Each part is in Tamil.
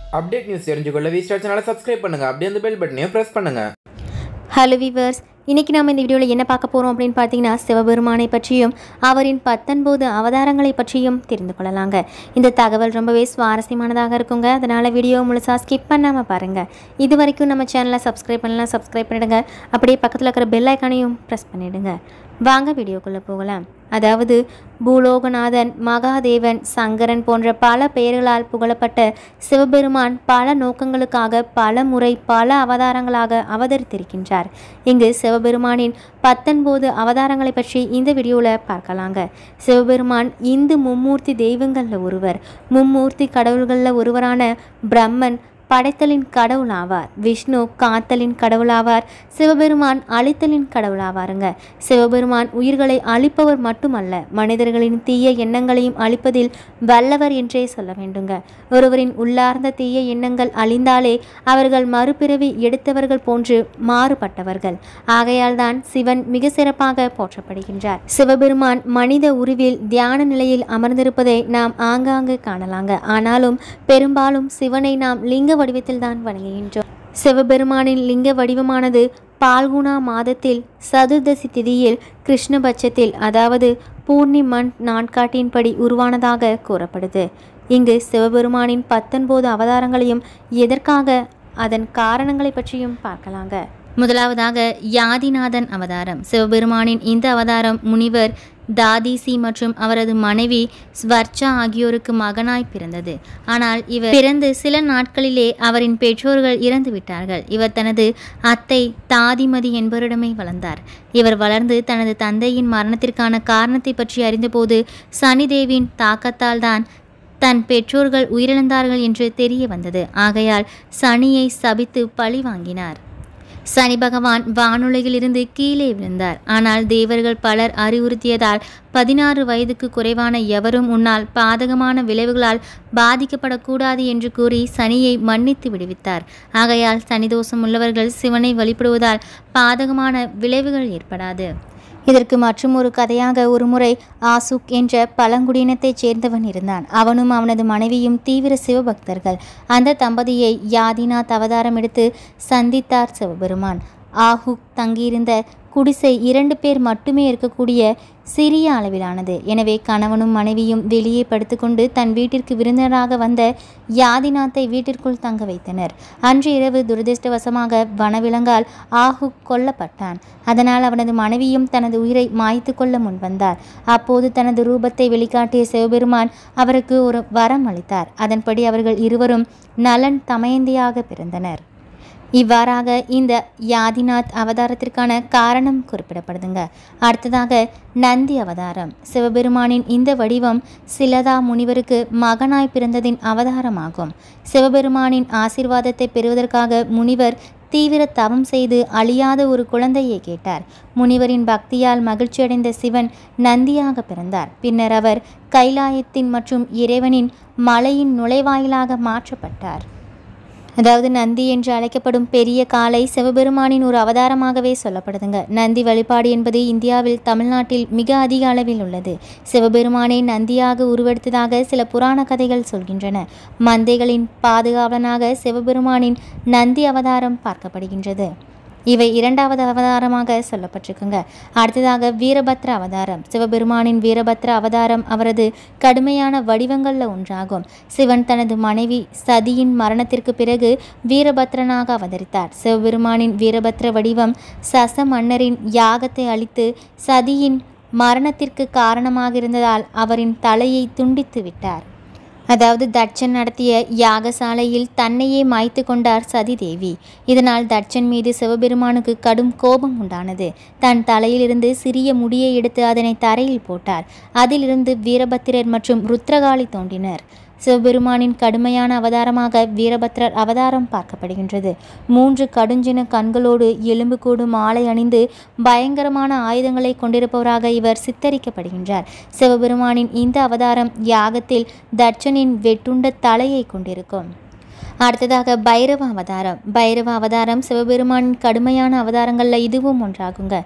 அப்டேட் நியூஸ் தெரிஞ்சுக்கொள்ள வி ஸ்டார் சேனலை சப்ஸ்கிரைப் பண்ணுங்கள் அப்படியே அந்த பெல் பட்டனையும் ப்ரெஸ் பண்ணுங்கள் ஹலோ விவர்ஸ் இன்றைக்கி நம்ம இந்த வீடியோவில் என்ன பார்க்க போகிறோம் அப்படின்னு பார்த்தீங்கன்னா சிவபெருமானை பற்றியும் அவரின் பத்தொன்பது அவதாரங்களை பற்றியும் தெரிந்து கொள்ளலாங்க இந்த தகவல் ரொம்பவே சுவாரஸ்யமானதாக இருக்குங்க அதனால் வீடியோ முழுசாக ஸ்கிப் பண்ணாமல் பாருங்கள் இது வரைக்கும் நம்ம சேனலை சப்ஸ்கிரைப் பண்ணலாம் சப்ஸ்கிரைப் பண்ணிடுங்க அப்படியே பக்கத்தில் இருக்கிற பெல் ஐக்கானையும் ப்ரெஸ் பண்ணிவிடுங்க வாங்க வீடியோக்குள்ளே போகலாம் அதாவது பூலோகநாதன் மகாதேவன் சங்கரன் போன்ற பல பெயர்களால் புகழப்பட்ட சிவபெருமான் பல நோக்கங்களுக்காக பல முறை பல அவதாரங்களாக அவதரித்திருக்கின்றார் இங்கு சிவபெருமானின் பத்தொன்பது அவதாரங்களை பற்றி இந்த வீடியோவில் பார்க்கலாங்க சிவபெருமான் இந்து மும்மூர்த்தி தெய்வங்களில் ஒருவர் மும்மூர்த்தி கடவுள்களில் ஒருவரான பிரம்மன் படைத்தலின் கடவுள் ஆவார் விஷ்ணு காத்தலின் கடவுள் ஆவார் சிவபெருமான் அழித்தலின் கடவுள் ஆவாருங்க சிவபெருமான் உயிர்களை அழிப்பவர் மட்டுமல்ல மனிதர்களின் தீய எண்ணங்களையும் அழிப்பதில் வல்லவர் என்றே சொல்ல வேண்டுங்க ஒருவரின் உள்ளார்ந்த தீய எண்ணங்கள் அழிந்தாலே அவர்கள் மறுபிறவி எடுத்தவர்கள் போன்று மாறுபட்டவர்கள் ஆகையால் தான் சிவன் மிக சிறப்பாக போற்றப்படுகின்றார் சிவபெருமான் மனித உருவில் தியான நிலையில் அமர்ந்திருப்பதை நாம் ஆங்காங்கு காணலாங்க ஆனாலும் பெரும்பாலும் சிவனை நாம் லிங்க வடிவத்தில் தான் வணங்குகின்றோம் சிவபெருமானின் லிங்க வடிவமானது பால்குணா மாதத்தில் சதுர்தசி திதியில் கிருஷ்ணபட்சத்தில் அதாவது பூர்ணிமன் நாட்காட்டின்படி உருவானதாக கூறப்படுது இங்கு சிவபெருமானின் பத்தொன்பது அவதாரங்களையும் எதற்காக அதன் காரணங்களை பற்றியும் பார்க்கலாங்க முதலாவதாக யாதிநாதன் அவதாரம் சிவபெருமானின் இந்த அவதாரம் முனிவர் தாதீசி மற்றும் அவரது மனைவி ஸ்வர்ச்சா ஆகியோருக்கு மகனாய் பிறந்தது ஆனால் இவர் பிறந்து சில நாட்களிலே அவரின் பெற்றோர்கள் இறந்து விட்டார்கள் இவர் தனது அத்தை தாதிமதி என்பவரிடமே வளர்ந்தார் இவர் வளர்ந்து தனது தந்தையின் மரணத்திற்கான காரணத்தை பற்றி அறிந்தபோது சனிதேவின் தாக்கத்தால் தான் தன் பெற்றோர்கள் உயிரிழந்தார்கள் என்று தெரிய வந்தது ஆகையால் சனியை சபித்து பழி வாங்கினார் சனி பகவான் வானுலகிலிருந்து கீழே விழுந்தார் ஆனால் தேவர்கள் பலர் அறிவுறுத்தியதால் பதினாறு வயதுக்கு குறைவான எவரும் உன்னால் பாதகமான விளைவுகளால் பாதிக்கப்படக்கூடாது என்று கூறி சனியை மன்னித்து விடுவித்தார் ஆகையால் சனிதோஷம் உள்ளவர்கள் சிவனை வழிபடுவதால் பாதகமான விளைவுகள் ஏற்படாது இதற்கு மற்றும் ஒரு கதையாக ஒருமுறை ஆசுக் என்ற பழங்குடியினத்தைச் சேர்ந்தவன் இருந்தான் அவனும் அவனது மனைவியும் தீவிர சிவபக்தர்கள் அந்த தம்பதியை யாதிநாத் அவதாரம் எடுத்து சந்தித்தார் சிவபெருமான் ஆஹுக் தங்கியிருந்த குடிசை இரண்டு பேர் மட்டுமே இருக்கக்கூடிய சிறிய அளவிலானது எனவே கணவனும் மனைவியும் வெளியே படுத்துக்கொண்டு தன் வீட்டிற்கு விருந்தினராக வந்த யாதிநாத்தை வீட்டிற்குள் தங்க வைத்தனர் அன்று இரவு துரதிருஷ்டவசமாக வனவிலங்கால் ஆஹுக் கொல்லப்பட்டான் அதனால் அவனது மனைவியும் தனது உயிரை மாய்த்து கொள்ள முன்வந்தார் அப்போது தனது ரூபத்தை வெளிக்காட்டிய சிவபெருமான் அவருக்கு ஒரு வரம் அளித்தார் அதன்படி அவர்கள் இருவரும் நலன் தமயந்தியாக பிறந்தனர் இவ்வாறாக இந்த யாதிநாத் அவதாரத்திற்கான காரணம் குறிப்பிடப்படுதுங்க அடுத்ததாக நந்தி அவதாரம் சிவபெருமானின் இந்த வடிவம் சிலதா முனிவருக்கு மகனாய் பிறந்ததின் அவதாரமாகும் சிவபெருமானின் ஆசிர்வாதத்தை பெறுவதற்காக முனிவர் தீவிர தவம் செய்து அழியாத ஒரு குழந்தையை கேட்டார் முனிவரின் பக்தியால் மகிழ்ச்சியடைந்த சிவன் நந்தியாக பிறந்தார் பின்னர் அவர் கைலாயத்தின் மற்றும் இறைவனின் மலையின் நுழைவாயிலாக மாற்றப்பட்டார் அதாவது நந்தி என்று அழைக்கப்படும் பெரிய காளை சிவபெருமானின் ஒரு அவதாரமாகவே சொல்லப்படுதுங்க நந்தி வழிபாடு என்பது இந்தியாவில் தமிழ்நாட்டில் மிக அதிக அளவில் உள்ளது சிவபெருமானை நந்தியாக உருவெடுத்ததாக சில புராண கதைகள் சொல்கின்றன மந்தைகளின் பாதுகாவலனாக சிவபெருமானின் நந்தி அவதாரம் பார்க்கப்படுகின்றது இவை இரண்டாவது அவதாரமாக சொல்லப்பட்டிருக்குங்க அடுத்ததாக வீரபத்ர அவதாரம் சிவபெருமானின் வீரபத்ர அவதாரம் அவரது கடுமையான வடிவங்களில் ஒன்றாகும் சிவன் தனது மனைவி சதியின் மரணத்திற்கு பிறகு வீரபத்ரனாக அவதரித்தார் சிவபெருமானின் வீரபத்ர வடிவம் சச மன்னரின் யாகத்தை அழித்து சதியின் மரணத்திற்கு காரணமாக இருந்ததால் அவரின் தலையை துண்டித்து விட்டார் அதாவது தட்சன் நடத்திய யாகசாலையில் தன்னையே மாய்த்து கொண்டார் சதிதேவி இதனால் தட்சன் மீது சிவபெருமானுக்கு கடும் கோபம் உண்டானது தன் தலையிலிருந்து சிறிய முடியை எடுத்து அதனை தரையில் போட்டார் அதிலிருந்து வீரபத்திரர் மற்றும் ருத்ரகாளி தோன்றினர் சிவபெருமானின் கடுமையான அவதாரமாக வீரபத்ரர் அவதாரம் பார்க்கப்படுகின்றது மூன்று கடுஞ்சின கண்களோடு எலும்புக்கூடு மாலை அணிந்து பயங்கரமான ஆயுதங்களை கொண்டிருப்பவராக இவர் சித்தரிக்கப்படுகின்றார் சிவபெருமானின் இந்த அவதாரம் யாகத்தில் தட்சனின் வெட்டுண்ட தலையை கொண்டிருக்கும் அடுத்ததாக பைரவ அவதாரம் பைரவ அவதாரம் சிவபெருமானின் கடுமையான அவதாரங்களில் இதுவும் ஒன்றாகுங்க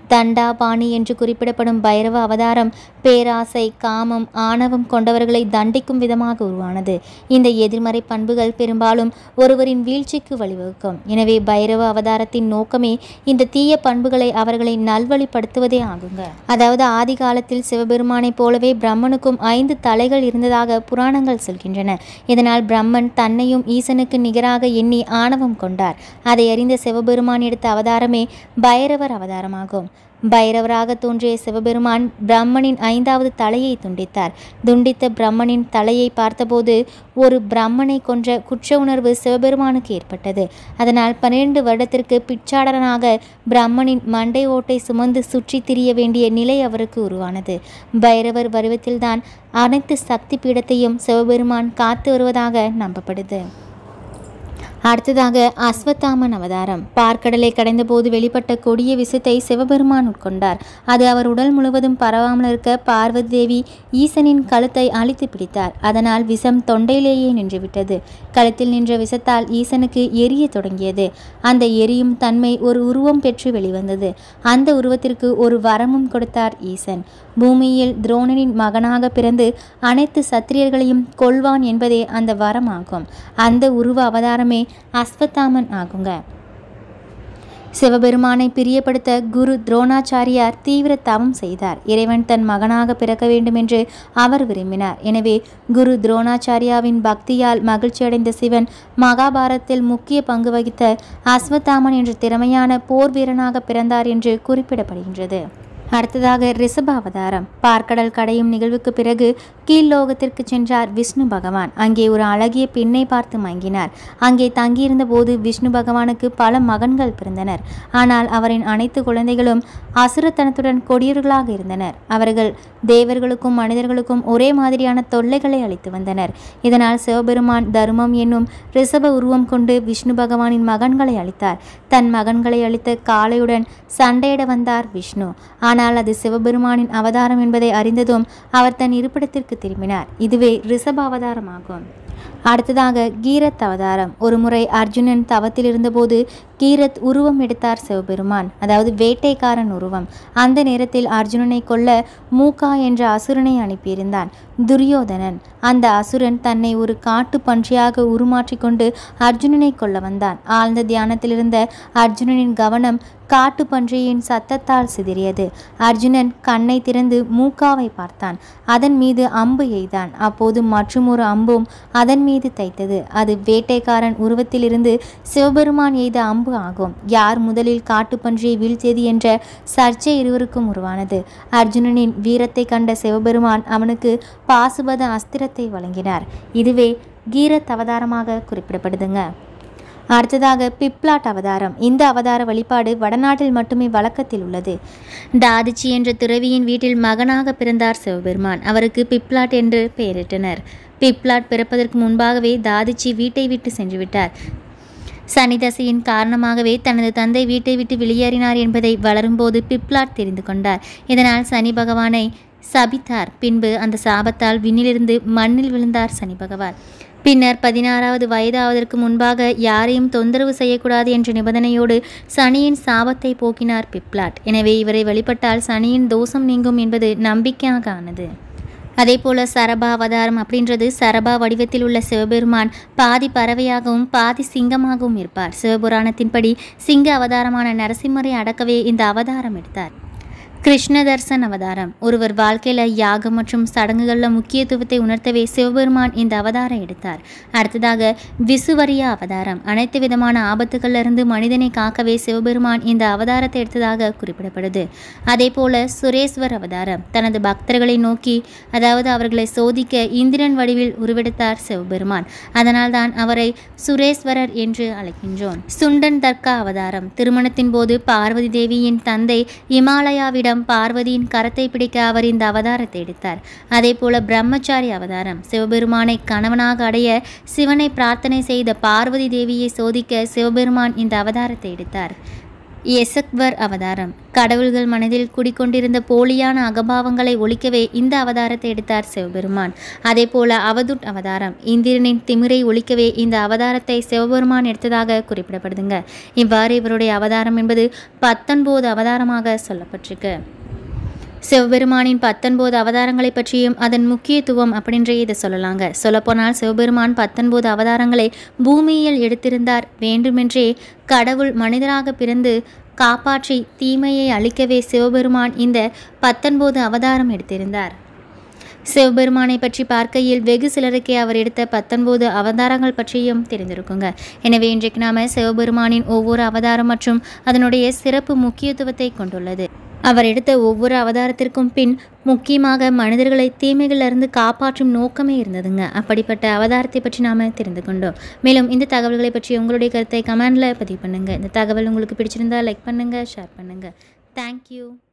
தண்டாபாணி என்று குறிப்பிடப்படும் பைரவ அவதாரம் பேராசை காமம் ஆணவம் கொண்டவர்களை தண்டிக்கும் விதமாக உருவானது இந்த எதிர்மறை பண்புகள் பெரும்பாலும் ஒருவரின் வீழ்ச்சிக்கு வழிவகுக்கும் எனவே பைரவ அவதாரத்தின் நோக்கமே இந்த தீய பண்புகளை அவர்களை நல்வழிப்படுத்துவதே ஆகுங்க அதாவது ஆதி காலத்தில் சிவபெருமானைப் போலவே பிரம்மனுக்கும் ஐந்து தலைகள் இருந்ததாக புராணங்கள் சொல்கின்றன இதனால் பிரம்மன் தன்னையும் ஈசனுக்கு நிகராக எண்ணி ஆணவம் கொண்டார் அதை அறிந்த சிவபெருமான் எடுத்த அவதாரமே பைரவர் அவதாரமாகும் பைரவராக தோன்றிய சிவபெருமான் பிரம்மனின் ஐந்தாவது தலையை துண்டித்தார் துண்டித்த பிரம்மனின் தலையை பார்த்தபோது ஒரு பிரம்மனை கொன்ற குற்ற உணர்வு சிவபெருமானுக்கு ஏற்பட்டது அதனால் பன்னிரண்டு வருடத்திற்கு பிச்சாடனாக பிரம்மனின் மண்டை ஓட்டை சுமந்து சுற்றி திரிய வேண்டிய நிலை அவருக்கு உருவானது பைரவர் வடிவத்தில்தான் அனைத்து சக்தி பீடத்தையும் சிவபெருமான் காத்து வருவதாக நம்பப்படுது அடுத்ததாக அஸ்வத்தாமன் அவதாரம் பார்க்கடலை கடைந்தபோது வெளிப்பட்ட கொடிய விஷத்தை சிவபெருமான் உட்கொண்டார் அது அவர் உடல் முழுவதும் பரவாமல் இருக்க பார்வதி தேவி ஈசனின் கழுத்தை அழித்து பிடித்தார் அதனால் விஷம் தொண்டையிலேயே நின்றுவிட்டது கழுத்தில் நின்ற விஷத்தால் ஈசனுக்கு எரிய தொடங்கியது அந்த எரியும் தன்மை ஒரு உருவம் பெற்று வெளிவந்தது அந்த உருவத்திற்கு ஒரு வரமும் கொடுத்தார் ஈசன் பூமியில் துரோணனின் மகனாக பிறந்து அனைத்து சத்திரியர்களையும் கொள்வான் என்பதே அந்த வரமாகும் அந்த உருவ அவதாரமே அஸ்வத்தாமன் ஆகுங்க சிவபெருமானை பிரியப்படுத்த குரு துரோணாச்சாரியார் தீவிர தவம் செய்தார் இறைவன் தன் மகனாக பிறக்க வேண்டும் என்று அவர் விரும்பினார் எனவே குரு துரோணாச்சாரியாவின் பக்தியால் மகிழ்ச்சியடைந்த சிவன் மகாபாரதத்தில் முக்கிய பங்கு வகித்த அஸ்வத்தாமன் என்ற திறமையான போர் வீரனாக பிறந்தார் என்று குறிப்பிடப்படுகின்றது அடுத்ததாக ரிஷப அவதாரம் பார்க்கடல் கடையும் நிகழ்வுக்கு பிறகு கீழ்லோகத்திற்கு சென்றார் விஷ்ணு பகவான் அங்கே ஒரு அழகிய பெண்ணை பார்த்து மங்கினார் அங்கே தங்கியிருந்த போது விஷ்ணு பகவானுக்கு பல மகன்கள் பிறந்தனர் ஆனால் அவரின் அனைத்து குழந்தைகளும் அசுரத்தனத்துடன் கொடியவர்களாக இருந்தனர் அவர்கள் தேவர்களுக்கும் மனிதர்களுக்கும் ஒரே மாதிரியான தொல்லைகளை அளித்து வந்தனர் இதனால் சிவபெருமான் தர்மம் என்னும் ரிஷப உருவம் கொண்டு விஷ்ணு பகவானின் மகன்களை அளித்தார் தன் மகன்களை அளித்த காளையுடன் சண்டையிட வந்தார் விஷ்ணு ஆனால் அது சிவபெருமானின் அவதாரம் என்பதை அறிந்ததும் அவர் தன் இருப்பிடத்திற்கு திரும்பினார் இதுவே ரிஷப அவதாரமாகும் அடுத்ததாக கீரத் அவதாரம் ஒரு முறை அர்ஜுனன் தவத்தில் இருந்தபோது கீரத் உருவம் எடுத்தார் சிவபெருமான் அதாவது வேட்டைக்காரன் உருவம் அந்த நேரத்தில் அர்ஜுனனை கொல்ல மூகா என்ற அசுரனை அனுப்பியிருந்தான் துரியோதனன் அந்த அசுரன் தன்னை ஒரு காட்டு பன்றியாக உருமாற்றிக் கொண்டு அர்ஜுனனை கொல்ல வந்தான் ஆழ்ந்த தியானத்தில் இருந்த அர்ஜுனனின் கவனம் காட்டு பன்றியின் சத்தத்தால் சிதறியது அர்ஜுனன் கண்ணை திறந்து மூக்காவை பார்த்தான் அதன் மீது அம்பு எய்தான் அப்போது மற்றுமொரு அம்பும் அதன் மீது தைத்தது அது வேட்டைக்காரன் உருவத்திலிருந்து சிவபெருமான் எய்த அம்பு ஆகும் யார் முதலில் காட்டுப்பன்றியை வீழ்த்தியது என்ற சர்ச்சை இருவருக்கும் உருவானது அர்ஜுனனின் வீரத்தை கண்ட சிவபெருமான் அவனுக்கு பாசுபத அஸ்திரத்தை வழங்கினார் இதுவே கீரத் அவதாரமாக குறிப்பிடப்படுதுங்க அடுத்ததாக பிப்லாட் அவதாரம் இந்த அவதார வழிபாடு வடநாட்டில் மட்டுமே வழக்கத்தில் உள்ளது தாதிச்சி என்ற துறவியின் வீட்டில் மகனாக பிறந்தார் சிவபெருமான் அவருக்கு பிப்லாட் என்று பெயரிட்டனர் பிப்லாட் பிறப்பதற்கு முன்பாகவே தாதிச்சி வீட்டை விட்டு சென்று விட்டார் சனி தசையின் காரணமாகவே தனது தந்தை வீட்டை விட்டு வெளியேறினார் என்பதை வளரும்போது பிப்லாட் தெரிந்து கொண்டார் இதனால் சனி பகவானை சபித்தார் பின்பு அந்த சாபத்தால் விண்ணிலிருந்து மண்ணில் விழுந்தார் சனி பகவான் பின்னர் பதினாறாவது வயதாவதற்கு முன்பாக யாரையும் தொந்தரவு செய்யக்கூடாது என்ற நிபந்தனையோடு சனியின் சாபத்தை போக்கினார் பிப்லாட் எனவே இவரை வழிபட்டால் சனியின் தோஷம் நீங்கும் என்பது நம்பிக்கையாக ஆனது அதே போல சரபா அவதாரம் அப்படின்றது சரபா வடிவத்தில் உள்ள சிவபெருமான் பாதி பறவையாகவும் பாதி சிங்கமாகவும் இருப்பார் சிவபுராணத்தின்படி சிங்க அவதாரமான நரசிம்மரை அடக்கவே இந்த அவதாரம் எடுத்தார் கிருஷ்ண தர்சன் அவதாரம் ஒருவர் வாழ்க்கையில் யாகம் மற்றும் சடங்குகளில் முக்கியத்துவத்தை உணர்த்தவே சிவபெருமான் இந்த அவதாரம் எடுத்தார் அடுத்ததாக விசுவரியா அவதாரம் அனைத்து விதமான ஆபத்துகள்ல இருந்து மனிதனை காக்கவே சிவபெருமான் இந்த அவதாரத்தை எடுத்ததாக குறிப்பிடப்படுது அதே போல சுரேஸ்வர் அவதாரம் தனது பக்தர்களை நோக்கி அதாவது அவர்களை சோதிக்க இந்திரன் வடிவில் உருவெடுத்தார் சிவபெருமான் அதனால்தான் அவரை சுரேஸ்வரர் என்று அழைக்கின்றோம் சுண்டன் தர்கா அவதாரம் திருமணத்தின் போது பார்வதி தேவியின் தந்தை இமாலயாவிடம் பார்வதியின் கரத்தை பிடிக்க அவர் இந்த அவதாரத்தை எடுத்தார் அதே போல பிரம்மச்சாரி அவதாரம் சிவபெருமானை கணவனாக அடைய சிவனை பிரார்த்தனை செய்த பார்வதி தேவியை சோதிக்க சிவபெருமான் இந்த அவதாரத்தை எடுத்தார் எசக்வர் அவதாரம் கடவுள்கள் மனதில் குடிக்கொண்டிருந்த போலியான அகபாவங்களை ஒழிக்கவே இந்த அவதாரத்தை எடுத்தார் சிவபெருமான் அதே போல அவதுட் அவதாரம் இந்திரனின் திமிரை ஒழிக்கவே இந்த அவதாரத்தை சிவபெருமான் எடுத்ததாக குறிப்பிடப்படுதுங்க இவ்வாறு இவருடைய அவதாரம் என்பது பத்தொன்பது அவதாரமாக சொல்லப்பட்டிருக்கு சிவபெருமானின் பத்தொன்பது அவதாரங்களை பற்றியும் அதன் முக்கியத்துவம் அப்படின்றே இதை சொல்லலாங்க சொல்லப்போனால் சிவபெருமான் பத்தொன்பது அவதாரங்களை பூமியில் எடுத்திருந்தார் வேண்டுமென்றே கடவுள் மனிதராக பிறந்து காப்பாற்றி தீமையை அழிக்கவே சிவபெருமான் இந்த பத்தொன்பது அவதாரம் எடுத்திருந்தார் சிவபெருமானை பற்றி பார்க்கையில் வெகு சிலருக்கே அவர் எடுத்த பத்தொன்பது அவதாரங்கள் பற்றியும் தெரிந்திருக்குங்க எனவே இன்றைக்கு நாம சிவபெருமானின் ஒவ்வொரு அவதாரம் மற்றும் அதனுடைய சிறப்பு முக்கியத்துவத்தை கொண்டுள்ளது அவர் எடுத்த ஒவ்வொரு அவதாரத்திற்கும் பின் முக்கியமாக மனிதர்களை தீமைகளிலிருந்து காப்பாற்றும் நோக்கமே இருந்ததுங்க அப்படிப்பட்ட அவதாரத்தை பற்றி நாம் தெரிந்து கொண்டோம் மேலும் இந்த தகவல்களை பற்றி உங்களுடைய கருத்தை கமெண்டில் பதிவு பண்ணுங்கள் இந்த தகவல் உங்களுக்கு பிடிச்சிருந்தா லைக் பண்ணுங்கள் ஷேர் பண்ணுங்கள் தேங்க்யூ